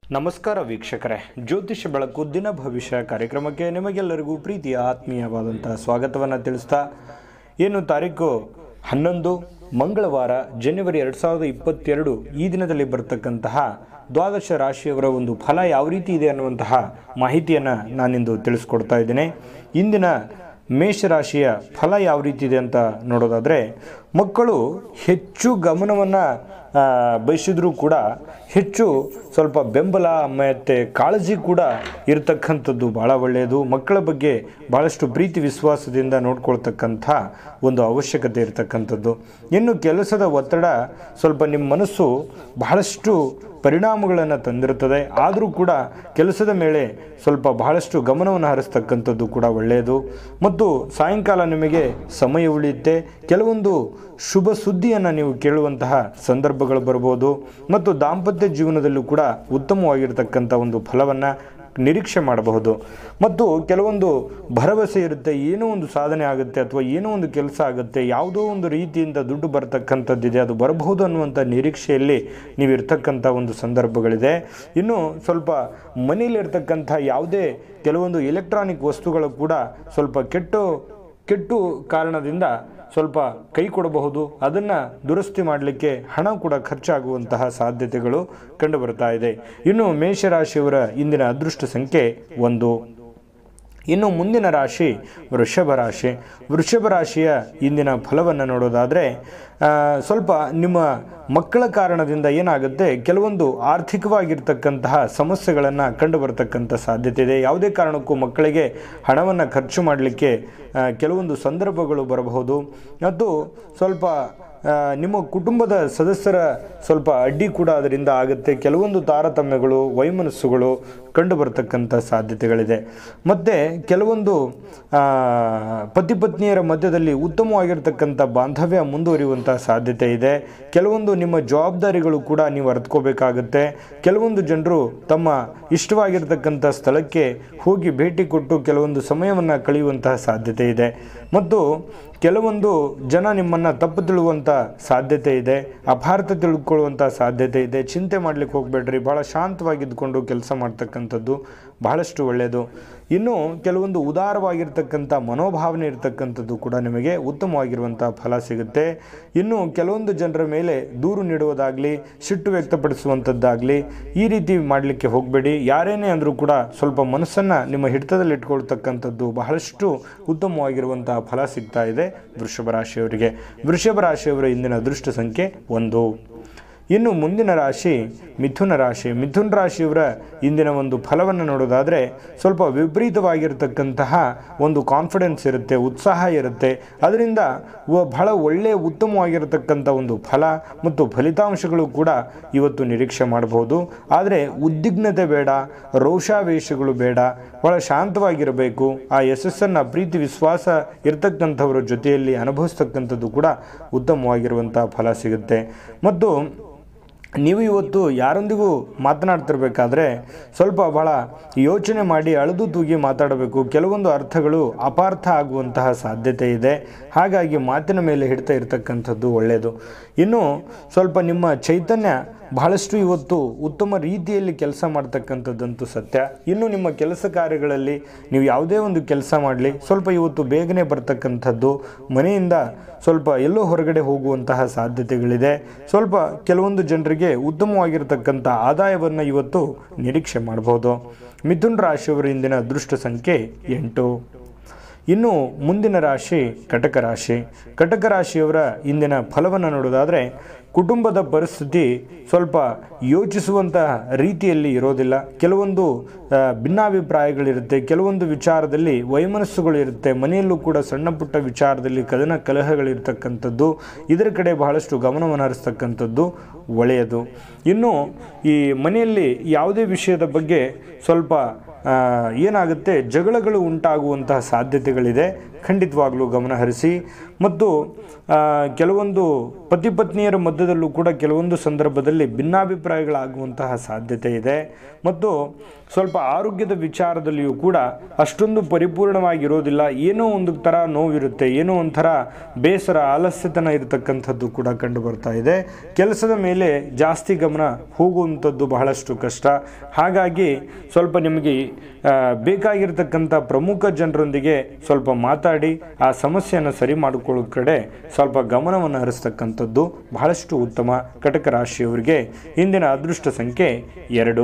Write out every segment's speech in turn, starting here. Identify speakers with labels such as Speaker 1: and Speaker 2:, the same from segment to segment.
Speaker 1: ನಮಸ್ಕಾರ ವೀಕ್ಷಕರೇ ಜ್ಯೋತಿಷ ಬೆಳಕು ದಿನ ಭವಿಷ್ಯ ಕಾರ್ಯಕ್ರಮಕ್ಕೆ ನಿಮಗೆಲ್ಲರಿಗೂ ಪ್ರೀತಿಯ ಆತ್ಮೀಯವಾದಂಥ ಸ್ವಾಗತವನ್ನು ತಿಳಿಸ್ತಾ ಏನು ತಾರೀಕು ಹನ್ನೊಂದು ಮಂಗಳವಾರ ಜನವರಿ ಎರಡು ಸಾವಿರದ ಇಪ್ಪತ್ತೆರಡು ಈ ದಿನದಲ್ಲಿ ಬರ್ತಕ್ಕಂತಹ ದ್ವಾದಶ ರಾಶಿಯವರ ಒಂದು ಫಲ ಯಾವ ರೀತಿ ಇದೆ ಅನ್ನುವಂತಹ ಮಾಹಿತಿಯನ್ನು ನಾನಿಂದು ತಿಳಿಸ್ಕೊಡ್ತಾ ಇದ್ದೇನೆ ಇಂದಿನ ಮೇಷರಾಶಿಯ ಫಲ ಯಾವ ರೀತಿ ಇದೆ ಅಂತ ನೋಡೋದಾದರೆ ಮಕ್ಕಳು ಹೆಚ್ಚು ಗಮನವನ್ನು ಬಯಸಿದ್ರೂ ಕೂಡ ಹೆಚ್ಚು ಸ್ವಲ್ಪ ಬೆಂಬಲ ಮತ್ತು ಕಾಳಜಿ ಕೂಡ ಇರತಕ್ಕಂಥದ್ದು ಭಾಳ ಒಳ್ಳೆಯದು ಮಕ್ಕಳ ಬಗ್ಗೆ ಭಾಳಷ್ಟು ಪ್ರೀತಿ ವಿಶ್ವಾಸದಿಂದ ನೋಡ್ಕೊಳ್ತಕ್ಕಂಥ ಒಂದು ಅವಶ್ಯಕತೆ ಇರತಕ್ಕಂಥದ್ದು ಇನ್ನು ಕೆಲಸದ ಒತ್ತಡ ಸ್ವಲ್ಪ ನಿಮ್ಮ ಮನಸ್ಸು ಬಹಳಷ್ಟು ಪರಿಣಾಮಗಳನ್ನು ತಂದಿರುತ್ತದೆ ಆದರೂ ಕೂಡ ಕೆಲಸದ ಮೇಲೆ ಸ್ವಲ್ಪ ಬಹಳಷ್ಟು ಗಮನವನ್ನು ಹರಿಸ್ತಕ್ಕಂಥದ್ದು ಕೂಡ ಒಳ್ಳೆಯದು ಮತ್ತು ಸಾಯಂಕಾಲ ನಿಮಗೆ ಸಮಯ ಉಳಿಯುತ್ತೆ ಕೆಲವೊಂದು ಶುಭ ಸುದ್ದಿಯನ್ನು ನೀವು ಕೇಳುವಂತಹ ಸಂದರ್ಭಗಳು ಬರ್ಬೋದು ಮತ್ತು ದಾಂಪತ್ಯ ಜೀವನದಲ್ಲೂ ಕೂಡ ಉತ್ತಮವಾಗಿರ್ತಕ್ಕಂಥ ಒಂದು ಫಲವನ್ನು ನಿರೀಕ್ಷೆ ಮಾಡಬಹುದು ಮತ್ತು ಕೆಲವೊಂದು ಭರವಸೆ ಇರುತ್ತೆ ಏನೋ ಒಂದು ಸಾಧನೆ ಆಗುತ್ತೆ ಅಥವಾ ಏನೋ ಒಂದು ಕೆಲಸ ಆಗುತ್ತೆ ಯಾವುದೋ ಒಂದು ರೀತಿಯಿಂದ ದುಡ್ಡು ಬರ್ತಕ್ಕಂಥದ್ದಿದೆ ಅದು ಬರಬಹುದು ಅನ್ನುವಂಥ ನಿರೀಕ್ಷೆಯಲ್ಲಿ ನೀವು ಇರ್ತಕ್ಕಂಥ ಒಂದು ಸಂದರ್ಭಗಳಿದೆ ಇನ್ನು ಸ್ವಲ್ಪ ಮನೆಯಲ್ಲಿರ್ತಕ್ಕಂಥ ಯಾವುದೇ ಕೆಲವೊಂದು ಎಲೆಕ್ಟ್ರಾನಿಕ್ ವಸ್ತುಗಳು ಕೂಡ ಸ್ವಲ್ಪ ಕೆಟ್ಟು ಕೆಟ್ಟು ಕಾರಣದಿಂದ ಸ್ವಲ್ಪ ಕೈ ಕೊಡಬಹುದು ಅದನ್ನು ದುರಸ್ತಿ ಮಾಡಲಿಕ್ಕೆ ಹಣ ಕೂಡ ಖರ್ಚಾಗುವಂತಹ ಸಾಧ್ಯತೆಗಳು ಕಂಡುಬರ್ತಾ ಇದೆ ಇನ್ನು ಮೇಷರಾಶಿಯವರ ಇಂದಿನ ಅದೃಷ್ಟ ಸಂಖ್ಯೆ ಒಂದು ಇನ್ನು ಮುಂದಿನ ರಾಶಿ ವೃಷಭ ರಾಶಿ ವೃಷಭ ರಾಶಿಯ ಇಂದಿನ ಫಲವನ್ನು ನೋಡೋದಾದರೆ ಆ, ಸ್ವಲ್ಪ ನಿಮ್ಮ ಮಕ್ಕಳ ಕಾರಣದಿಂದ ಏನಾಗುತ್ತೆ ಕೆಲವೊಂದು ಆರ್ಥಿಕವಾಗಿರ್ತಕ್ಕಂತಹ ಸಮಸ್ಯೆಗಳನ್ನು ಕಂಡು ಬರತಕ್ಕಂಥ ಸಾಧ್ಯತೆ ಇದೆ ಯಾವುದೇ ಕಾರಣಕ್ಕೂ ಮಕ್ಕಳಿಗೆ ಹಣವನ್ನು ಖರ್ಚು ಮಾಡಲಿಕ್ಕೆ ಆ, ಕೆಲವೊಂದು ಸಂದರ್ಭಗಳು ಬರಬಹುದು ಮತ್ತು ಸ್ವಲ್ಪ ಆ, ನಿಮ್ಮ ಕುಟುಂಬದ ಸದಸ್ಯರ ಸ್ವಲ್ಪ ಅಡ್ಡಿ ಕೂಡ ಅದರಿಂದ ಆಗುತ್ತೆ ಕೆಲವೊಂದು ತಾರತಮ್ಯಗಳು ವೈಮನಸ್ಸುಗಳು ಕಂಡು ಬರತಕ್ಕಂಥ ಸಾಧ್ಯತೆಗಳಿದೆ ಮತ್ತು ಕೆಲವೊಂದು ಆ, ಪತಿ ಪತ್ನಿಯರ ಮಧ್ಯದಲ್ಲಿ ಉತ್ತಮವಾಗಿರ್ತಕ್ಕಂಥ ಬಾಂಧವ್ಯ ಮುಂದುವರಿಯುವಂಥ ಸಾಧ್ಯತೆ ಇದೆ ಕೆಲವೊಂದು ನಿಮ್ಮ ಜವಾಬ್ದಾರಿಗಳು ಕೂಡ ನೀವು ಅರ್ಥಕೋಬೇಕಾಗುತ್ತೆ ಕೆಲವೊಂದು ಜನರು ತಮ್ಮ ಇಷ್ಟವಾಗಿರ್ತಕ್ಕಂಥ ಸ್ಥಳಕ್ಕೆ ಹೋಗಿ ಭೇಟಿ ಕೊಟ್ಟು ಕೆಲವೊಂದು ಸಮಯವನ್ನು ಕಳೆಯುವಂತಹ ಸಾಧ್ಯತೆ ಇದೆ ಮತ್ತು ಕೆಲವೊಂದು ಜನ ನಿಮ್ಮನ್ನು ತಪ್ಪು ತಿಳುವಂಥ ಸಾಧ್ಯತೆ ಇದೆ ಅಪಾರ್ಥ ತಿಳ್ಕೊಳ್ಳುವಂಥ ಸಾಧ್ಯತೆ ಇದೆ ಚಿಂತೆ ಮಾಡಲಿಕ್ಕೆ ಹೋಗಬೇಡ್ರಿ ಭಾಳ ಶಾಂತವಾಗಿದ್ದುಕೊಂಡು ಕೆಲಸ ಮಾಡ್ತಕ್ಕಂಥದ್ದು ಬಹಳಷ್ಟು ಒಳ್ಳೆಯದು ಇನ್ನು ಕೆಲವೊಂದು ಉದಾರವಾಗಿರ್ತಕ್ಕಂಥ ಮನೋಭಾವನೆ ಇರತಕ್ಕಂಥದ್ದು ಕೂಡ ನಿಮಗೆ ಉತ್ತಮವಾಗಿರುವಂಥ ಫಲ ಸಿಗುತ್ತೆ ಇನ್ನು ಕೆಲವೊಂದು ಜನರ ಮೇಲೆ ದೂರು ನೀಡುವುದಾಗಲಿ ಸಿಟ್ಟು ವ್ಯಕ್ತಪಡಿಸುವಂಥದ್ದಾಗಲಿ ಈ ರೀತಿ ಮಾಡಲಿಕ್ಕೆ ಹೋಗಬೇಡಿ ಯಾರೇನೇ ಅಂದರೂ ಕೂಡ ಸ್ವಲ್ಪ ಮನಸ್ಸನ್ನು ನಿಮ್ಮ ಹಿಡಿತದಲ್ಲಿ ಇಟ್ಕೊಳ್ತಕ್ಕಂಥದ್ದು ಬಹಳಷ್ಟು ಉತ್ತಮವಾಗಿರುವಂತಹ ಫಲ ಸಿಗ್ತಾ ಇದೆ ವೃಷಭ ರಾಶಿಯವರಿಗೆ ವೃಷಭ ರಾಶಿಯವರ ಇಂದಿನ ಅದೃಷ್ಟ ಸಂಖ್ಯೆ ಒಂದು ಇನ್ನು ಮುಂದಿನ ರಾಶಿ ಮಿಥುನ ರಾಶಿ ಮಿಥುನ ರಾಶಿಯವರ ಇಂದಿನ ಒಂದು ಫಲವನ್ನು ನೋಡೋದಾದರೆ ಸ್ವಲ್ಪ ವಿಪರೀತವಾಗಿರ್ತಕ್ಕಂತಹ ಒಂದು ಕಾನ್ಫಿಡೆನ್ಸ್ ಇರುತ್ತೆ ಉತ್ಸಾಹ ಇರುತ್ತೆ ಅದರಿಂದ ವ- ಬಹಳ ಒಳ್ಳೆಯ ಉತ್ತಮವಾಗಿರತಕ್ಕಂಥ ಒಂದು ಫಲ ಮತ್ತು ಫಲಿತಾಂಶಗಳು ಕೂಡ ಇವತ್ತು ನಿರೀಕ್ಷೆ ಮಾಡಬಹುದು ಆದರೆ ಉದ್ವಿಗ್ನತೆ ಬೇಡ ರೋಷಾವೇಶಗಳು ಬೇಡ ಬಹಳ ಶಾಂತವಾಗಿರಬೇಕು ಆ ಯಶಸ್ಸನ್ನು ಪ್ರೀತಿ ವಿಶ್ವಾಸ ಇರ್ತಕ್ಕಂಥವರ ಜೊತೆಯಲ್ಲಿ ಅನುಭವಿಸ್ತಕ್ಕಂಥದ್ದು ಕೂಡ ಉತ್ತಮವಾಗಿರುವಂಥ ಫಲ ಸಿಗುತ್ತೆ ಮತ್ತು ನೀವು ಇವತ್ತು ಯಾರೊಂದಿಗೂ ಮಾತನಾಡ್ತಿರ್ಬೇಕಾದ್ರೆ ಸ್ವಲ್ಪ ಬಹಳ ಯೋಚನೆ ಮಾಡಿ ಅಳೆದು ತೂಗಿ ಮಾತಾಡಬೇಕು ಕೆಲವೊಂದು ಅರ್ಥಗಳು ಅಪಾರ್ಥ ಆಗುವಂತಹ ಸಾಧ್ಯತೆ ಇದೆ ಹಾಗಾಗಿ ಮಾತಿನ ಮೇಲೆ ಹಿಡ್ತಾ ಇರತಕ್ಕಂಥದ್ದು ಒಳ್ಳೆಯದು ಇನ್ನು ಸ್ವಲ್ಪ ನಿಮ್ಮ ಚೈತನ್ಯ ಬಹಳಷ್ಟು ಇವತ್ತು ಉತ್ತಮ ರೀತಿಯಲ್ಲಿ ಕೆಲಸ ಮಾಡ್ತಕ್ಕಂಥದ್ದಂತೂ ಸತ್ಯ ಇನ್ನು ನಿಮ್ಮ ಕೆಲಸ ಕಾರ್ಯಗಳಲ್ಲಿ ನೀವು ಯಾವುದೇ ಒಂದು ಕೆಲಸ ಮಾಡಲಿ ಸ್ವಲ್ಪ ಇವತ್ತು ಬೇಗನೆ ಬರ್ತಕ್ಕಂಥದ್ದು ಮನೆಯಿಂದ ಸ್ವಲ್ಪ ಎಲ್ಲೋ ಹೊರಗಡೆ ಹೋಗುವಂತಹ ಸಾಧ್ಯತೆಗಳಿದೆ ಸ್ವಲ್ಪ ಕೆಲವೊಂದು ಜನರಿಗೆ ಉತ್ತಮವಾಗಿರ್ತಕ್ಕಂಥ ಆದಾಯವನ್ನು ಇವತ್ತು ನಿರೀಕ್ಷೆ ಮಾಡಬಹುದು ಮಿಥುನ್ ರಾಶಿಯವರ ಇಂದಿನ ಅದೃಷ್ಟ ಸಂಖ್ಯೆ ಎಂಟು ಇನ್ನು ಮುಂದಿನ ರಾಶಿ ಕಟಕ ರಾಶಿ ಕಟಕ ರಾಶಿಯವರ ಇಂದಿನ ಫಲವನ್ನು ನೋಡೋದಾದರೆ ಕುಟುಂಬದ ಪರಿಸ್ಥಿತಿ ಸ್ವಲ್ಪ ಯೋಚಿಸುವಂತಹ ರೀತಿಯಲ್ಲಿ ಇರೋದಿಲ್ಲ ಕೆಲವೊಂದು ಆ, ಭಿನ್ನಾಭಿಪ್ರಾಯಗಳಿರುತ್ತೆ ಕೆಲವೊಂದು ವಿಚಾರದಲ್ಲಿ ವೈಮನಸ್ಸುಗಳು ಇರುತ್ತೆ ಮನೆಯಲ್ಲೂ ಕೂಡ ಸಣ್ಣ ಪುಟ್ಟ ವಿಚಾರದಲ್ಲಿ ಕದನ ಕಲಹಗಳಿರ್ತಕ್ಕಂಥದ್ದು ಇದರ ಕಡೆ ಬಹಳಷ್ಟು ಗಮನವನ್ನು ಹರಿಸ್ತಕ್ಕಂಥದ್ದು ಒಳ್ಳೆಯದು ಇನ್ನು ಈ ಮನೆಯಲ್ಲಿ ಯಾವುದೇ ವಿಷಯದ ಬಗ್ಗೆ ಸ್ವಲ್ಪ ಆ, ಏನಾಗುತ್ತೆ ಜಗಳಗಳು ಉಂಟಾಗುವಂತಹ ಸಾಧ್ಯತೆಗಳಿದೆ ಖಂಡಿತವಾಗ್ಲೂ ಗಮನ ಹರಿಸಿ ಮತ್ತು ಆ, ಕೆಲವೊಂದು ಪತಿ ಪತ್ನಿಯರ ಮಧ್ಯದಲ್ಲೂ ಕೂಡ ಕೆಲವೊಂದು ಸಂದರ್ಭದಲ್ಲಿ ಭಿನ್ನಾಭಿಪ್ರಾಯಗಳಾಗುವಂತಹ ಸಾಧ್ಯತೆ ಇದೆ ಮತ್ತು ಸ್ವಲ್ಪ ಆರೋಗ್ಯದ ವಿಚಾರದಲ್ಲಿಯೂ ಕೂಡ ಅಷ್ಟೊಂದು ಪರಿಪೂರ್ಣವಾಗಿರೋದಿಲ್ಲ ಏನೋ ಒಂದು ಥರ ನೋವಿರುತ್ತೆ ಏನೋ ಒಂಥರ ಬೇಸರ ಆಲಸ್ಯತನ ಇರತಕ್ಕಂಥದ್ದು ಕೂಡ ಕಂಡು ಬರ್ತಾ ಇದೆ ಕೆಲಸದ ಮೇಲೆ ಜಾಸ್ತಿ ಗಮನ ಹೋಗುವಂಥದ್ದು ಬಹಳಷ್ಟು ಕಷ್ಟ ಹಾಗಾಗಿ ಸ್ವಲ್ಪ ನಿಮಗೆ ಆ, ಬೇಕಾಗಿರ್ತಕ್ಕಂಥ ಪ್ರಮುಖ ಜನರೊಂದಿಗೆ ಸ್ವಲ್ಪ ಮಾತಾಡಿ ಆ ಸಮಸ್ಯೆಯನ್ನು ಸರಿ ಮಾಡಿಕೊಳ್ಳೋ ಕಡೆ ಸ್ವಲ್ಪ ಗಮನವನ್ನು ಹರಿಸ್ತಕ್ಕಂಥದ್ದು ಬಹಳಷ್ಟು ಉತ್ತಮ ಕಟಕ ರಾಶಿಯವರಿಗೆ ಇಂದಿನ ಅದೃಷ್ಟ ಸಂಖ್ಯೆ ಎರಡು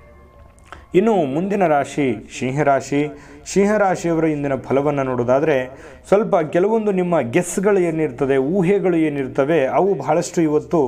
Speaker 1: ಇನ್ನು ಮುಂದಿನ ರಾಶಿ ಸಿಂಹರಾಶಿ ಸಿಂಹರಾಶಿಯವರ ಇಂದಿನ ಫಲವನ್ನು ನೋಡೋದಾದರೆ ಸ್ವಲ್ಪ ಕೆಲವೊಂದು ನಿಮ್ಮ ಗೆಸ್ಗಳು ಏನಿರ್ತದೆ ಊಹೆಗಳು ಏನಿರ್ತವೆ ಅವು ಬಹಳಷ್ಟು ಇವತ್ತು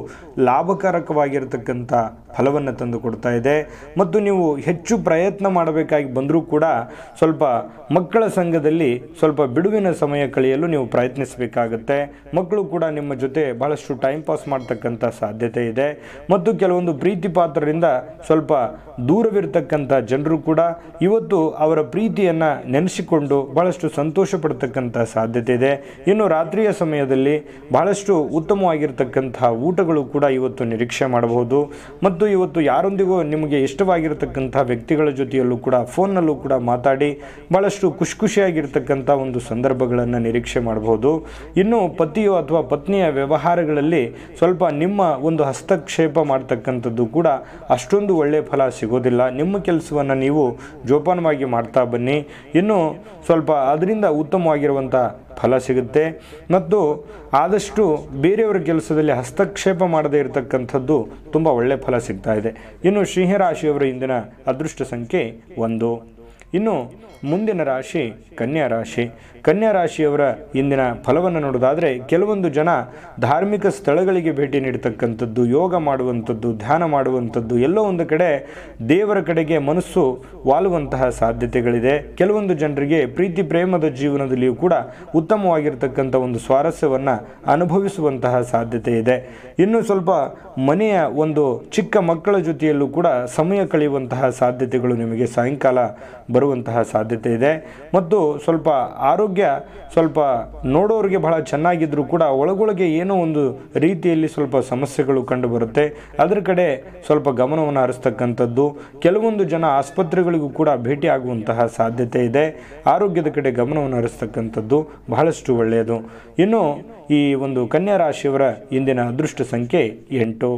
Speaker 1: ಲಾಭಕಾರಕವಾಗಿರ್ತಕ್ಕಂಥ ಫಲವನ್ನು ತಂದು ಕೊಡ್ತಾ ಇದೆ ಮತ್ತು ನೀವು ಹೆಚ್ಚು ಪ್ರಯತ್ನ ಮಾಡಬೇಕಾಗಿ ಬಂದರೂ ಕೂಡ ಸ್ವಲ್ಪ ಮಕ್ಕಳ ಸಂಘದಲ್ಲಿ ಸ್ವಲ್ಪ ಬಿಡುವಿನ ಸಮಯ ಕಳೆಯಲು ನೀವು ಪ್ರಯತ್ನಿಸಬೇಕಾಗತ್ತೆ ಮಕ್ಕಳು ಕೂಡ ನಿಮ್ಮ ಜೊತೆ ಬಹಳಷ್ಟು ಟೈಮ್ ಪಾಸ್ ಮಾಡ್ತಕ್ಕಂಥ ಸಾಧ್ಯತೆ ಇದೆ ಮತ್ತು ಕೆಲವೊಂದು ಪ್ರೀತಿ ಪಾತ್ರರಿಂದ ಸ್ವಲ್ಪ ದೂರವಿರ್ತಕ್ಕಂಥ ಜನರು ಕೂಡ ಇವತ್ತು ಅವರ ಪ್ರೀತಿಯನ್ನು ನೆನೆಸಿಕೊಂಡು ಬಹಳಷ್ಟು ಸಂತೋಷ ಪಡ್ತಕ್ಕಂಥ ಸಾಧ್ಯತೆ ಇದೆ ಇನ್ನು ರಾತ್ರಿಯ ಸಮಯದಲ್ಲಿ ಬಹಳಷ್ಟು ಉತ್ತಮವಾಗಿರ್ತಕ್ಕಂತಹ ಊಟಗಳು ಕೂಡ ಇವತ್ತು ನಿರೀಕ್ಷೆ ಮಾಡಬಹುದು ಮತ್ತು ಇವತ್ತು ಯಾರೊಂದಿಗೂ ನಿಮಗೆ ಇಷ್ಟವಾಗಿರತಕ್ಕಂಥ ವ್ಯಕ್ತಿಗಳ ಜೊತೆಯಲ್ಲೂ ಕೂಡ ಫೋನ್ನಲ್ಲೂ ಕೂಡ ಮಾತಾಡಿ ಬಹಳಷ್ಟು ಖುಷಿ ಖುಷಿಯಾಗಿರ್ತಕ್ಕಂಥ ಒಂದು ಸಂದರ್ಭಗಳನ್ನು ನಿರೀಕ್ಷೆ ಮಾಡಬಹುದು ಇನ್ನು ಪತಿಯು ಅಥವಾ ಪತ್ನಿಯ ವ್ಯವಹಾರಗಳಲ್ಲಿ ಸ್ವಲ್ಪ ನಿಮ್ಮ ಒಂದು ಹಸ್ತಕ್ಷೇಪ ಮಾಡ್ತಕ್ಕಂಥದ್ದು ಕೂಡ ಅಷ್ಟೊಂದು ಒಳ್ಳೆಯ ಫಲ ಸಿಗೋದಿಲ್ಲ ನಿಮ್ಮ ಕೆಲಸವನ್ನು ನೀವು ಜೋಪಾನವಾಗಿ ಮಾಡ್ತಾ ಬನ್ನಿ ಇನ್ನು ಸ್ವಲ್ಪ ಅದರಿಂದ ಉತ್ತಮವಾಗಿರುವಂಥ ಫಲ ಸಿಗುತ್ತೆ ಮತ್ತು ಆದಷ್ಟು ಬೇರೆಯವರ ಕೆಲಸದಲ್ಲಿ ಹಸ್ತಕ್ಷೇಪ ಮಾಡದೇ ಇರತಕ್ಕಂಥದ್ದು ತುಂಬ ಒಳ್ಳೆಯ ಫಲ ಸಿಗ್ತಾ ಇದೆ ಇನ್ನು ಸಿಂಹರಾಶಿಯವರ ಇಂದಿನ ಅದೃಷ್ಟ ಸಂಖ್ಯೆ ಒಂದು ಇನ್ನು ಮುಂದಿನ ರಾಶಿ ಕನ್ಯಾ ರಾಶಿ ಕನ್ಯಾ ರಾಶಿಯವರ ಇಂದಿನ ಫಲವನ್ನು ನೋಡೋದಾದರೆ ಕೆಲವೊಂದು ಜನ ಧಾರ್ಮಿಕ ಸ್ಥಳಗಳಿಗೆ ಭೇಟಿ ನೀಡತಕ್ಕಂಥದ್ದು ಯೋಗ ಮಾಡುವಂಥದ್ದು ಧ್ಯಾನ ಮಾಡುವಂಥದ್ದು ಎಲ್ಲೋ ಒಂದು ಕಡೆ ದೇವರ ಕಡೆಗೆ ಮನಸ್ಸು ವಾಲುವಂತಹ ಸಾಧ್ಯತೆಗಳಿದೆ ಕೆಲವೊಂದು ಜನರಿಗೆ ಪ್ರೀತಿ ಪ್ರೇಮದ ಜೀವನದಲ್ಲಿಯೂ ಕೂಡ ಉತ್ತಮವಾಗಿರ್ತಕ್ಕಂಥ ಒಂದು ಸ್ವಾರಸ್ಯವನ್ನು ಅನುಭವಿಸುವಂತಹ ಸಾಧ್ಯತೆ ಇದೆ ಇನ್ನು ಸ್ವಲ್ಪ ಮನೆಯ ಒಂದು ಚಿಕ್ಕ ಮಕ್ಕಳ ಜೊತೆಯಲ್ಲೂ ಕೂಡ ಸಮಯ ಕಳೆಯುವಂತಹ ಸಾಧ್ಯತೆಗಳು ನಿಮಗೆ ಸಾಯಂಕಾಲ ಬರುವಂತಹ ಸಾಧ್ಯತೆ ಇದೆ ಮತ್ತು ಸ್ವಲ್ಪ ಆರೋಗ್ಯ ಸ್ವಲ್ಪ ನೋಡೋರಿಗೆ ಬಹಳ ಚೆನ್ನಾಗಿದ್ರೂ ಕೂಡ ಒಳಗೊಳಗೆ ಏನೋ ಒಂದು ರೀತಿಯಲ್ಲಿ ಸ್ವಲ್ಪ ಸಮಸ್ಯೆಗಳು ಕಂಡು ಬರುತ್ತೆ ಅದರ ಕಡೆ ಸ್ವಲ್ಪ ಗಮನವನ್ನು ಹರಿಸ್ತಕ್ಕಂಥದ್ದು ಕೆಲವೊಂದು ಜನ ಆಸ್ಪತ್ರೆಗಳಿಗೂ ಕೂಡ ಭೇಟಿ ಆಗುವಂತಹ ಸಾಧ್ಯತೆ ಇದೆ ಆರೋಗ್ಯದ ಕಡೆ ಗಮನವನ್ನು ಹರಿಸ್ತಕ್ಕಂಥದ್ದು ಬಹಳಷ್ಟು ಒಳ್ಳೆಯದು ಇನ್ನು ಈ ಒಂದು ಕನ್ಯಾ ರಾಶಿಯವರ ಇಂದಿನ ಅದೃಷ್ಟ ಸಂಖ್ಯೆ ಎಂಟು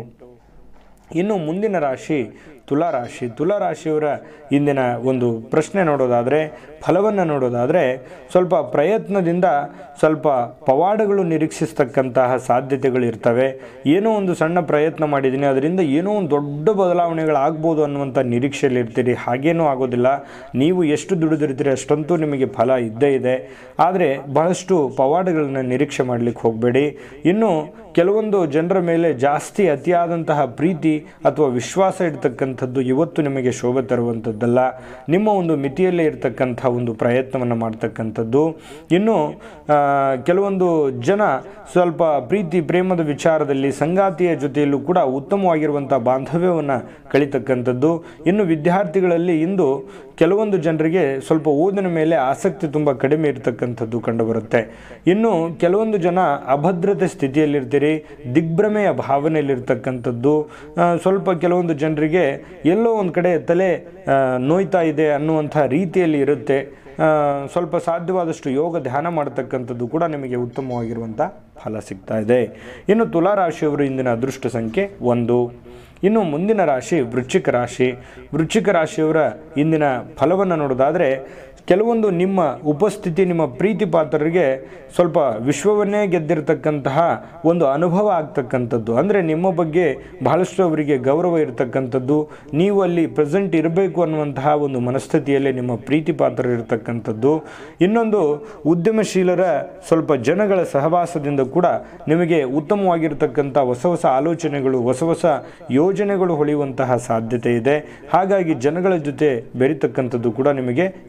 Speaker 1: ಇನ್ನು ಮುಂದಿನ ರಾಶಿ ತುಲಾ ರಾಶಿ ತುಲಾ ರಾಶಿಯವರ ಇಂದಿನ ಒಂದು ಪ್ರಶ್ನೆ ನೋಡೋದಾದರೆ ಫಲವನ್ನು ನೋಡೋದಾದರೆ ಸ್ವಲ್ಪ ಪ್ರಯತ್ನದಿಂದ ಸ್ವಲ್ಪ ಪವಾಡಗಳು ನಿರೀಕ್ಷಿಸ್ತಕ್ಕಂತಹ ಸಾಧ್ಯತೆಗಳು ಇರ್ತವೆ ಏನೋ ಒಂದು ಸಣ್ಣ ಪ್ರಯತ್ನ ಮಾಡಿದ್ದೀನಿ ಅದರಿಂದ ಏನೋ ಒಂದು ದೊಡ್ಡ ಬದಲಾವಣೆಗಳಾಗ್ಬೋದು ಅನ್ನುವಂಥ ನಿರೀಕ್ಷೆಯಲ್ಲಿ ಇರ್ತೀರಿ ಹಾಗೇನೂ ಆಗೋದಿಲ್ಲ ನೀವು ಎಷ್ಟು ದುಡಿದಿರ್ತೀರಿ ಅಷ್ಟಂತೂ ನಿಮಗೆ ಫಲ ಇದ್ದೇ ಇದೆ ಆದರೆ ಬಹಳಷ್ಟು ಪವಾಡಗಳನ್ನು ನಿರೀಕ್ಷೆ ಮಾಡಲಿಕ್ಕೆ ಹೋಗಬೇಡಿ ಇನ್ನು ಕೆಲವೊಂದು ಜನರ ಮೇಲೆ ಜಾಸ್ತಿ ಅತಿಯಾದಂತಹ ಪ್ರೀತಿ ಅಥವಾ ವಿಶ್ವಾಸ ಇಡ್ತಕ್ಕಂಥದ್ದು ಇವತ್ತು ನಿಮಗೆ ಶೋಭೆ ತರುವಂಥದ್ದಲ್ಲ ನಿಮ್ಮ ಒಂದು ಮಿತಿಯಲ್ಲೇ ಇರತಕ್ಕಂಥ ಒಂದು ಪ್ರಯತ್ನವನ್ನು ಮಾಡ್ತಕ್ಕಂಥದ್ದು ಇನ್ನು ಆ, ಕೆಲವೊಂದು ಜನ ಸ್ವಲ್ಪ ಪ್ರೀತಿ ಪ್ರೇಮದ ವಿಚಾರದಲ್ಲಿ ಸಂಗಾತಿಯ ಜೊತೆಯಲ್ಲೂ ಕೂಡ ಉತ್ತಮವಾಗಿರುವಂಥ ಬಾಂಧವ್ಯವನ್ನು ಕಳಿತಕ್ಕಂಥದ್ದು ಇನ್ನು ವಿದ್ಯಾರ್ಥಿಗಳಲ್ಲಿ ಇಂದು ಕೆಲವೊಂದು ಜನರಿಗೆ ಸ್ವಲ್ಪ ಓದಿನ ಮೇಲೆ ಆಸಕ್ತಿ ತುಂಬ ಕಡಿಮೆ ಇರತಕ್ಕಂಥದ್ದು ಕಂಡುಬರುತ್ತೆ ಇನ್ನು ಕೆಲವೊಂದು ಜನ ಅಭದ್ರತೆ ಸ್ಥಿತಿಯಲ್ಲಿರ್ತೀರಿ ದಿಗ್ಭ್ರಮೆಯ ಭಾವನೆಯಲ್ಲಿರ್ತಕ್ಕಂಥದ್ದು ಆ, ಸ್ವಲ್ಪ ಕೆಲವೊಂದು ಜನರಿಗೆ ಎಲ್ಲೋ ಒಂದು ಕಡೆ ತಲೆ ಆ, ನೋಯ್ತಾ ಇದೆ ಅನ್ನುವಂಥ ರೀತಿಯಲ್ಲಿ ಇರುತ್ತೆ ಆ, ಸ್ವಲ್ಪ ಸಾಧ್ಯವಾದಷ್ಟು ಯೋಗ ಧ್ಯಾನ ಮಾಡತಕ್ಕಂಥದ್ದು ಕೂಡ ನಿಮಗೆ ಉತ್ತಮವಾಗಿರುವಂಥ ಫಲ ಸಿಗ್ತಾ ಇದೆ ಇನ್ನು ತುಲಾ ರಾಶಿಯವರು ಇಂದಿನ ಅದೃಷ್ಟ ಸಂಖ್ಯೆ ಒಂದು ಇನ್ನು ಮುಂದಿನ ರಾಶಿ ವೃಶ್ಚಿಕ ರಾಶಿ ವೃಶ್ಚಿಕ ರಾಶಿಯವರ ಇಂದಿನ ಫಲವನ್ನು ನೋಡೋದಾದರೆ ಕೆಲವೊಂದು ನಿಮ್ಮ ಉಪಸ್ಥಿತಿ ನಿಮ್ಮ ಪ್ರೀತಿ ಪಾತ್ರರಿಗೆ ಸ್ವಲ್ಪ ವಿಶ್ವವನ್ನೇ ಗೆದ್ದಿರತಕ್ಕಂತಹ ಒಂದು ಅನುಭವ ಆಗ್ತಕ್ಕಂಥದ್ದು ಅಂದರೆ ನಿಮ್ಮ ಬಗ್ಗೆ ಬಹಳಷ್ಟು ಅವರಿಗೆ ಗೌರವ ಇರತಕ್ಕಂಥದ್ದು ನೀವು ಅಲ್ಲಿ ಪ್ರೆಸೆಂಟ್ ಇರಬೇಕು ಅನ್ನುವಂತಹ ಒಂದು ಮನಸ್ಥಿತಿಯಲ್ಲಿ ನಿಮ್ಮ ಪ್ರೀತಿ ಪಾತ್ರ ಇರತಕ್ಕಂಥದ್ದು ಇನ್ನೊಂದು ಉದ್ಯಮಶೀಲರ ಸ್ವಲ್ಪ ಜನಗಳ ಸಹವಾಸದಿಂದ ಕೂಡ ನಿಮಗೆ ಉತ್ತಮವಾಗಿರ್ತಕ್ಕಂಥ ಹೊಸ ಹೊಸ ಆಲೋಚನೆಗಳು ಹೊಸ ಹೊಸ ಯೋಜನೆಗಳು ಹೊಳೆಯುವಂತಹ ಸಾಧ್ಯತೆ ಇದೆ ಹಾಗಾಗಿ ಜನಗಳ ಜೊತೆ ಬೆರೀತಕ್ಕಂಥದ್ದು ಕೂಡ ನಿಮಗೆ ಇವತ್ತು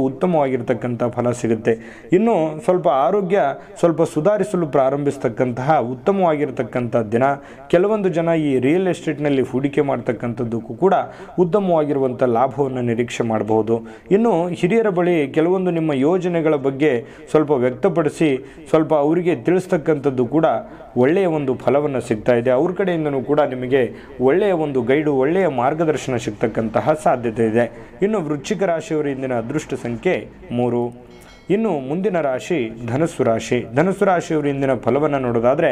Speaker 1: ಉತ್ತಮವಾಗಿರ್ತಕ್ಕಂಥ ಫಲ ಸಿಗುತ್ತೆ ಇನ್ನು ಸ್ವಲ್ಪ ಆರೋಗ್ಯ ಸ್ವಲ್ಪ ಸುಧಾರಿಸಲು ಪ್ರಾರಂಭಿಸ್ತಕ್ಕಂತಹ ಉತ್ತಮವಾಗಿರ್ತಕ್ಕಂಥ ದಿನ ಕೆಲವೊಂದು ಜನ ಈ ರಿಯಲ್ ಎಸ್ಟೇಟ್ನಲ್ಲಿ ಹೂಡಿಕೆ ಮಾಡ್ತಕ್ಕಂಥದ್ದಕ್ಕೂ ಕೂಡ ಉತ್ತಮವಾಗಿರುವಂಥ ಲಾಭವನ್ನು ನಿರೀಕ್ಷೆ ಮಾಡಬಹುದು ಇನ್ನು ಹಿರಿಯರ ಬಳಿ ಕೆಲವೊಂದು ನಿಮ್ಮ ಯೋಜನೆಗಳ ಬಗ್ಗೆ ಸ್ವಲ್ಪ ವ್ಯಕ್ತಪಡಿಸಿ ಸ್ವಲ್ಪ ಅವರಿಗೆ ತಿಳಿಸ್ತಕ್ಕಂಥದ್ದು ಕೂಡ ಒಳ್ಳೆಯ ಒಂದು ಫಲವನ್ನು ಸಿಗ್ತಾ ಇದೆ ಅವ್ರ ಕಡೆಯಿಂದನೂ ಕೂಡ ನಿಮಗೆ ಒಳ್ಳೆಯ ಒಂದು ಗೈಡು ಒಳ್ಳೆಯ ಮಾರ್ಗದರ್ಶನ ಸಿಗ್ತಕ್ಕಂತಹ ಸಾಧ್ಯತೆ ಇದೆ ಇನ್ನು ವೃಶ್ಚಿಕ ರಾಶಿಯವರ ಇಂದಿನ ಅದೃಷ್ಟ ಸಂಖ್ಯೆ ಮೂರು ಇನ್ನು ಮುಂದಿನ ರಾಶಿ ಧನಸ್ಸು ರಾಶಿ ಧನಸ್ಸು ರಾಶಿಯವರ ಇಂದಿನ ಫಲವನ್ನು ನೋಡೋದಾದರೆ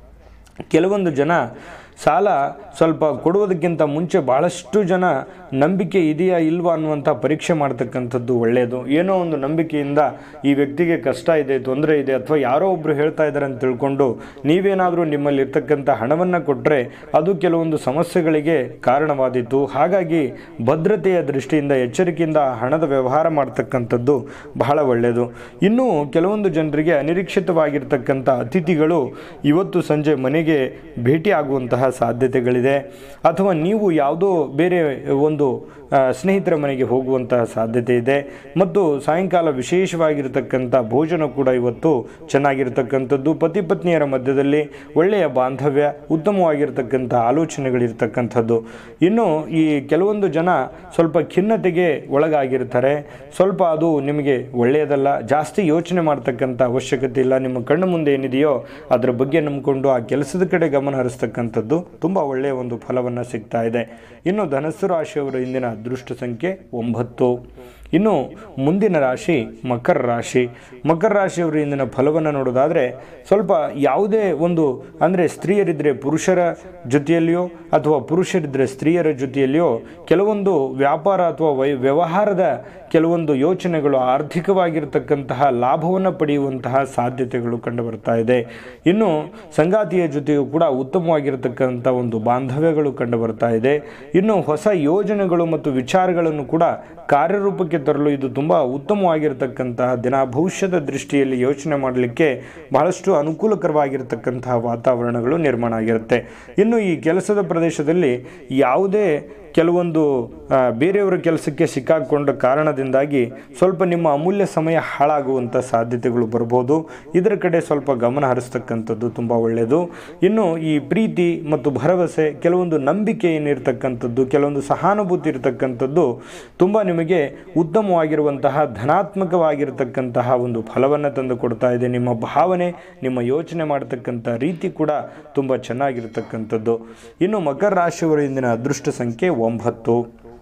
Speaker 1: ಕೆಲವೊಂದು ಜನ ಸಾಲ ಸ್ವಲ್ಪ ಕೊಡುವುದಕ್ಕಿಂತ ಮುಂಚೆ ಭಾಳಷ್ಟು ಜನ ನಂಬಿಕೆ ಇದೆಯಾ ಇಲ್ವಾ ಅನ್ನುವಂಥ ಪರೀಕ್ಷೆ ಮಾಡ್ತಕ್ಕಂಥದ್ದು ಒಳ್ಳೆಯದು ಏನೋ ಒಂದು ನಂಬಿಕೆಯಿಂದ ಈ ವ್ಯಕ್ತಿಗೆ ಕಷ್ಟ ಇದೆ ತೊಂದರೆ ಇದೆ ಅಥವಾ ಯಾರೋ ಒಬ್ಬರು ಹೇಳ್ತಾ ಇದ್ದಾರೆ ಅಂತ ತಿಳ್ಕೊಂಡು ನೀವೇನಾದರೂ ನಿಮ್ಮಲ್ಲಿ ಇರ್ತಕ್ಕಂಥ ಹಣವನ್ನು ಕೊಟ್ಟರೆ ಅದು ಕೆಲವೊಂದು ಸಮಸ್ಯೆಗಳಿಗೆ ಕಾರಣವಾದೀತು ಹಾಗಾಗಿ ಭದ್ರತೆಯ ದೃಷ್ಟಿಯಿಂದ ಎಚ್ಚರಿಕೆಯಿಂದ ಆ ಹಣದ ವ್ಯವಹಾರ ಮಾಡ್ತಕ್ಕಂಥದ್ದು ಬಹಳ ಒಳ್ಳೆಯದು ಇನ್ನು ಕೆಲವೊಂದು ಜನರಿಗೆ ಅನಿರೀಕ್ಷಿತವಾಗಿರ್ತಕ್ಕಂಥ ಅತಿಥಿಗಳು ಇವತ್ತು ಸಂಜೆ ಮನೆಗೆ ಭೇಟಿ ಆಗುವಂತಹ ಸಾಧ್ಯತೆಗಳಿದೆ ಅಥವಾ ನೀವು ಯಾವುದೋ ಬೇರೆ ಒಂದು ಆ, ಸ್ನೇಹಿತರ ಮನೆಗೆ ಹೋಗುವಂತಹ ಸಾಧ್ಯತೆ ಇದೆ ಮತ್ತು ಸಾಯಂಕಾಲ ವಿಶೇಷವಾಗಿರ್ತಕ್ಕಂಥ ಭೋಜನ ಕೂಡ ಇವತ್ತು ಚೆನ್ನಾಗಿರ್ತಕ್ಕಂಥದ್ದು ಪತಿ ಪತ್ನಿಯರ ಮಧ್ಯದಲ್ಲಿ ಒಳ್ಳೆಯ ಬಾಂಧವ್ಯ ಉತ್ತಮವಾಗಿರ್ತಕ್ಕಂಥ ಆಲೋಚನೆಗಳಿರ್ತಕ್ಕಂಥದ್ದು ಇನ್ನು ಈ ಕೆಲವೊಂದು ಜನ ಸ್ವಲ್ಪ ಖಿನ್ನತೆಗೆ ಒಳಗಾಗಿರ್ತಾರೆ ಸ್ವಲ್ಪ ಅದು ನಿಮಗೆ ಒಳ್ಳೆಯದಲ್ಲ ಜಾಸ್ತಿ ಯೋಚನೆ ಮಾಡ್ತಕ್ಕಂಥ ಅವಶ್ಯಕತೆ ಇಲ್ಲ ನಿಮ್ಮ ಕಣ್ಣು ಮುಂದೆ ಏನಿದೆಯೋ ಅದರ ಬಗ್ಗೆ ನಂಬಿಕೊಂಡು ಆ ಕೆಲಸದ ಕಡೆ ಗಮನ ಹರಿಸ್ತಕ್ಕಂಥದ್ದು ತುಂಬ ಒಳ್ಳೆಯ ಒಂದು ಫಲವನ್ನು ಸಿಗ್ತಾ ಇದೆ ಇನ್ನು ಧನಸ್ಸು ರಾಶಿಯವರ ಇಂದಿನ ಅದೃಷ್ಟ ಸಂಖ್ಯೆ ಒಂಬತ್ತು ಇನ್ನು ಮುಂದಿನ ರಾಶಿ ಮಕರ ರಾಶಿ ಮಕರ ರಾಶಿಯವರ ಇಂದಿನ ಫಲವನ್ನು ನೋಡೋದಾದರೆ ಸ್ವಲ್ಪ ಯಾವುದೇ ಒಂದು ಅಂದರೆ ಸ್ತ್ರೀಯರಿದ್ದರೆ ಪುರುಷರ ಜೊತೆಯಲ್ಲಿಯೋ ಅಥವಾ ಪುರುಷರಿದ್ದರೆ ಸ್ತ್ರೀಯರ ಜೊತೆಯಲ್ಲಿಯೋ ಕೆಲವೊಂದು ವ್ಯಾಪಾರ ಅಥವಾ ವೈ ವ್ಯವಹಾರದ ಕೆಲವೊಂದು ಯೋಚನೆಗಳು ಆರ್ಥಿಕವಾಗಿರ್ತಕ್ಕಂತಹ ಲಾಭವನ್ನು ಪಡೆಯುವಂತಹ ಸಾಧ್ಯತೆಗಳು ಕಂಡು ಬರ್ತಾ ಇದೆ ಇನ್ನು ಸಂಗಾತಿಯ ಜೊತೆಯೂ ಕೂಡ ಉತ್ತಮವಾಗಿರತಕ್ಕಂಥ ಒಂದು ಬಾಂಧವ್ಯಗಳು ಕಂಡು ಬರ್ತಾ ಇದೆ ಇನ್ನು ಹೊಸ ಯೋಜನೆಗಳು ಮತ್ತು ವಿಚಾರಗಳನ್ನು ಕೂಡ ಕಾರ್ಯರೂಪಕ್ಕೆ ತರಲು ಇದು ತುಂಬ ಉತ್ತಮವಾಗಿರತಕ್ಕಂತಹ ದಿನ ಭವಿಷ್ಯದ ದೃಷ್ಟಿಯಲ್ಲಿ ಯೋಚನೆ ಮಾಡಲಿಕ್ಕೆ ಬಹಳಷ್ಟು ಅನುಕೂಲಕರವಾಗಿರತಕ್ಕಂತಹ ವಾತಾವರಣಗಳು ನಿರ್ಮಾಣ ಆಗಿರುತ್ತೆ ಇನ್ನು ಈ ಕೆಲಸದ ಪ್ರದೇಶದಲ್ಲಿ ಯಾವುದೇ ಕೆಲವೊಂದು ಆ, ಬೇರೆಯವರ ಕೆಲಸಕ್ಕೆ ಸಿಕ್ಕಾಕೊಂಡ ಕಾರಣದಿಂದಾಗಿ ಸ್ವಲ್ಪ ನಿಮ್ಮ ಅಮೂಲ್ಯ ಸಮಯ ಹಾಳಾಗುವಂಥ ಸಾಧ್ಯತೆಗಳು ಬರ್ಬೋದು ಇದರ ಕಡೆ ಸ್ವಲ್ಪ ಗಮನ ಹರಿಸ್ತಕ್ಕಂಥದ್ದು ತುಂಬ ಒಳ್ಳೆಯದು ಇನ್ನು ಈ ಪ್ರೀತಿ ಮತ್ತು ಭರವಸೆ ಕೆಲವೊಂದು ನಂಬಿಕೆ ಏನಿರ್ತಕ್ಕಂಥದ್ದು ಕೆಲವೊಂದು ಸಹಾನುಭೂತಿ ಇರತಕ್ಕಂಥದ್ದು ತುಂಬ ನಿಮಗೆ ಉತ್ತಮವಾಗಿರುವಂತಹ ಧನಾತ್ಮಕವಾಗಿರ್ತಕ್ಕಂತಹ ಒಂದು ಫಲವನ್ನು ತಂದು ಕೊಡ್ತಾ ಇದೆ ನಿಮ್ಮ ಭಾವನೆ ನಿಮ್ಮ ಯೋಚನೆ ಮಾಡತಕ್ಕಂಥ ರೀತಿ ಕೂಡ ತುಂಬ ಚೆನ್ನಾಗಿರ್ತಕ್ಕಂಥದ್ದು ಇನ್ನು ಮಕರ ರಾಶಿಯವರ ಇಂದಿನ ಅದೃಷ್ಟ ಸಂಖ್ಯೆ ಒಂಬತ್ತು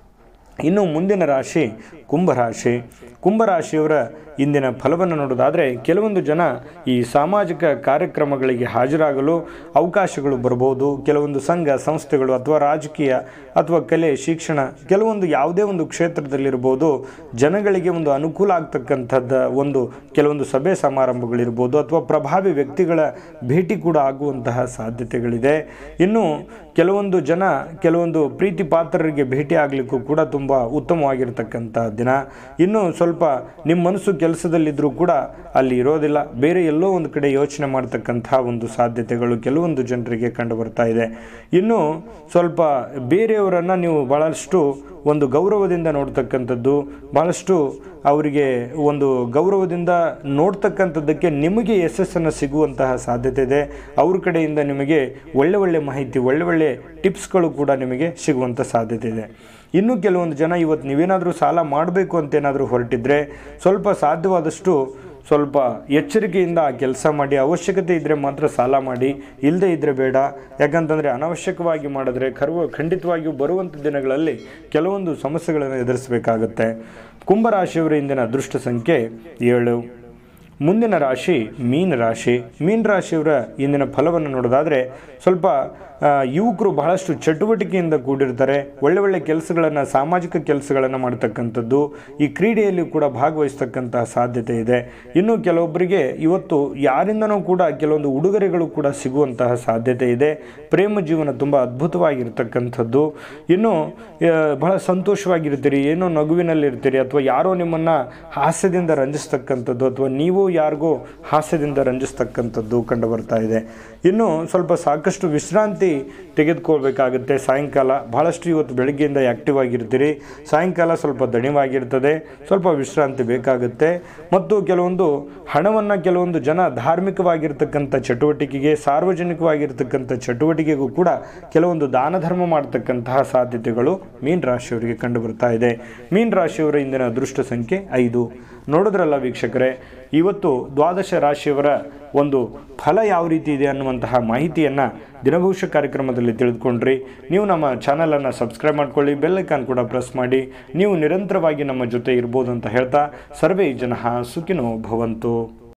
Speaker 1: ಇನ್ನು ಮುಂದಿನ ರಾಶಿ ಕುಂಭರಾಶಿ ಕುಂಭರಾಶಿಯವರ ಇಂದಿನ ಫಲವನ್ನು ನೋಡೋದಾದರೆ ಕೆಲವೊಂದು ಜನ ಈ ಸಾಮಾಜಿಕ ಕಾರ್ಯಕ್ರಮಗಳಿಗೆ ಹಾಜರಾಗಲು ಅವಕಾಶಗಳು ಬರ್ಬೋದು ಕೆಲವೊಂದು ಸಂಘ ಸಂಸ್ಥೆಗಳು ಅಥವಾ ರಾಜಕೀಯ ಅಥವಾ ಕಲೆ ಶಿಕ್ಷಣ ಕೆಲವೊಂದು ಯಾವುದೇ ಒಂದು ಕ್ಷೇತ್ರದಲ್ಲಿರ್ಬೋದು ಜನಗಳಿಗೆ ಒಂದು ಅನುಕೂಲ ಆಗ್ತಕ್ಕಂಥದ್ದು ಒಂದು ಕೆಲವೊಂದು ಸಭೆ ಸಮಾರಂಭಗಳಿರ್ಬೋದು ಅಥವಾ ಪ್ರಭಾವಿ ವ್ಯಕ್ತಿಗಳ ಭೇಟಿ ಕೂಡ ಆಗುವಂತಹ ಸಾಧ್ಯತೆಗಳಿದೆ ಇನ್ನು ಕೆಲವೊಂದು ಜನ ಕೆಲವೊಂದು ಪ್ರೀತಿ ಪಾತ್ರರಿಗೆ ಭೇಟಿ ಆಗಲಿಕ್ಕೂ ಕೂಡ ತುಂಬ ಉತ್ತಮವಾಗಿರ್ತಕ್ಕಂಥ ದಿನ ಇನ್ನು ಸ್ವಲ್ಪ ನಿಮ್ಮ ಮನಸ್ಸು ಕೆಲಸದಲ್ಲಿದ್ದರೂ ಕೂಡ ಅಲ್ಲಿ ಇರೋದಿಲ್ಲ ಬೇರೆ ಎಲ್ಲೋ ಒಂದು ಕಡೆ ಯೋಚನೆ ಮಾಡ್ತಕ್ಕಂಥ ಒಂದು ಸಾಧ್ಯತೆಗಳು ಕೆಲವೊಂದು ಜನರಿಗೆ ಕಂಡು ಬರ್ತಾ ಇದೆ ಇನ್ನು ಸ್ವಲ್ಪ ಬೇರೆಯವರನ್ನು ನೀವು ಭಾಳಷ್ಟು ಒಂದು ಗೌರವದಿಂದ ನೋಡ್ತಕ್ಕಂಥದ್ದು ಭಾಳಷ್ಟು ಅವರಿಗೆ ಒಂದು ಗೌರವದಿಂದ ನೋಡ್ತಕ್ಕಂಥದ್ದಕ್ಕೆ ನಿಮಗೆ ಯಶಸ್ಸನ್ನು ಸಿಗುವಂತಹ ಸಾಧ್ಯತೆ ಇದೆ ಅವ್ರ ಕಡೆಯಿಂದ ನಿಮಗೆ ಒಳ್ಳೆ ಒಳ್ಳೆ ಮಾಹಿತಿ ಒಳ್ಳೆ ಒಳ್ಳೆ ಟಿಪ್ಸ್ಗಳು ಕೂಡ ನಿಮಗೆ ಸಿಗುವಂಥ ಸಾಧ್ಯತೆ ಇದೆ ಇನ್ನು ಕೆಲವೊಂದು ಜನ ಇವತ್ತು ನೀವೇನಾದರೂ ಸಾಲ ಮಾಡಬೇಕು ಅಂತ ಏನಾದರೂ ಹೊರಟಿದ್ರೆ ಸ್ವಲ್ಪ ಸಾಧ್ಯವಾದಷ್ಟು ಸ್ವಲ್ಪ ಎಚ್ಚರಿಕೆಯಿಂದ ಆ ಕೆಲಸ ಮಾಡಿ ಅವಶ್ಯಕತೆ ಇದ್ದರೆ ಮಾತ್ರ ಸಾಲ ಮಾಡಿ ಇಲ್ಲದೆ ಇದ್ದರೆ ಬೇಡ ಯಾಕಂತಂದರೆ ಅನಾವಶ್ಯಕವಾಗಿ ಮಾಡಿದ್ರೆ ಕರುವ ಖಂಡಿತವಾಗಿಯೂ ಬರುವಂಥ ದಿನಗಳಲ್ಲಿ ಕೆಲವೊಂದು ಸಮಸ್ಯೆಗಳನ್ನು ಎದುರಿಸಬೇಕಾಗತ್ತೆ ಕುಂಭರಾಶಿಯವರ ಇಂದಿನ ಅದೃಷ್ಟ ಸಂಖ್ಯೆ ಏಳು ಮುಂದಿನ ರಾಶಿ ಮೀನ ರಾಶಿ ಮೀನ ರಾಶಿಯವರ ಇಂದಿನ ಫಲವನ್ನು ನೋಡೋದಾದರೆ ಸ್ವಲ್ಪ ಆ, ಯುವಕರು ಬಹಳಷ್ಟು ಚಟುವಟಿಕೆಯಿಂದ ಕೂಡಿರ್ತಾರೆ ಒಳ್ಳೆ ಒಳ್ಳೆ ಕೆಲಸಗಳನ್ನು ಸಾಮಾಜಿಕ ಕೆಲಸಗಳನ್ನು ಮಾಡ್ತಕ್ಕಂಥದ್ದು ಈ ಕ್ರೀಡೆಯಲ್ಲಿ ಕೂಡ ಭಾಗವಹಿಸ್ತಕ್ಕಂತಹ ಸಾಧ್ಯತೆ ಇದೆ ಇನ್ನು ಕೆಲವೊಬ್ಬರಿಗೆ ಇವತ್ತು ಯಾರಿಂದನೂ ಕೂಡ ಕೆಲವೊಂದು ಉಡುಗೊರೆಗಳು ಕೂಡ ಸಿಗುವಂತಹ ಸಾಧ್ಯತೆ ಇದೆ ಪ್ರೇಮ ಜೀವನ ತುಂಬ ಅದ್ಭುತವಾಗಿರ್ತಕ್ಕಂಥದ್ದು ಇನ್ನು ಆ, ಬಹಳ ಸಂತೋಷವಾಗಿರ್ತೀರಿ ಏನೋ ನಗುವಿನಲ್ಲಿರ್ತೀರಿ ಅಥವಾ ಯಾರೋ ನಿಮ್ಮನ್ನು ಹಾಸ್ಯದಿಂದ ರಂಜಿಸ್ತಕ್ಕಂಥದ್ದು ಅಥವಾ ನೀವು ಯಾರಿಗೂ ಹಾಸ್ಯದಿಂದ ರಂಜಿಸ್ತಕ್ಕಂಥದ್ದು ಕಂಡು ಬರ್ತಾ ಇದೆ ಇನ್ನು ಸ್ವಲ್ಪ ಸಾಕಷ್ಟು ವಿಶ್ರಾಂತಿ ತೆಗೆದುಕೊಳ್ಬೇಕಾಗುತ್ತೆ ಸಾಯಂಕಾಲ ಬಹಳಷ್ಟು ಇವತ್ತು ಬೆಳಗ್ಗೆಯಿಂದ ಆ್ಯಕ್ಟಿವ್ ಆಗಿರ್ತೀರಿ ಸಾಯಂಕಾಲ ಸ್ವಲ್ಪ ದಣಿವಾಗಿರ್ತದೆ ಸ್ವಲ್ಪ ವಿಶ್ರಾಂತಿ ಬೇಕಾಗುತ್ತೆ ಮತ್ತು ಕೆಲವೊಂದು ಹಣವನ್ನು ಕೆಲವೊಂದು ಜನ ಧಾರ್ಮಿಕವಾಗಿರ್ತಕ್ಕಂಥ ಚಟುವಟಿಕೆಗೆ ಸಾರ್ವಜನಿಕವಾಗಿರ್ತಕ್ಕಂಥ ಚಟುವಟಿಕೆಗೂ ಕೂಡ ಕೆಲವೊಂದು ದಾನ ಧರ್ಮ ಮಾಡ್ತಕ್ಕಂತಹ ಸಾಧ್ಯತೆಗಳು ಮೀನ್ ರಾಶಿಯವರಿಗೆ ಕಂಡು ಬರ್ತಾ ಇದೆ ಮೀನ್ ರಾಶಿಯವರ ಇಂದಿನ ಅದೃಷ್ಟ ಸಂಖ್ಯೆ ಐದು ನೋಡಿದ್ರಲ್ಲ ವೀಕ್ಷಕರೇ ಇವತ್ತು ದ್ವಾದಶ ರಾಶಿಯವರ ಒಂದು ಫಲ ಯಾವ ರೀತಿ ಇದೆ ಅನ್ನುವಂತಹ ಮಾಹಿತಿಯನ್ನು ದಿನಭವಿಷ್ಯ ಕಾರ್ಯಕ್ರಮದಲ್ಲಿ ತಿಳಿದುಕೊಂಡ್ರಿ ನೀವು ನಮ್ಮ ಚಾನಲನ್ನು ಸಬ್ಸ್ಕ್ರೈಬ್ ಮಾಡ್ಕೊಳ್ಳಿ ಬೆಲ್ಲೈಕಾನ್ ಕೂಡ ಪ್ರೆಸ್ ಮಾಡಿ ನೀವು ನಿರಂತರವಾಗಿ ನಮ್ಮ ಜೊತೆ ಇರ್ಬೋದು ಅಂತ ಹೇಳ್ತಾ ಸರ್ವೇ ಜನ ಸುಖಿನೋ ಭವಂತು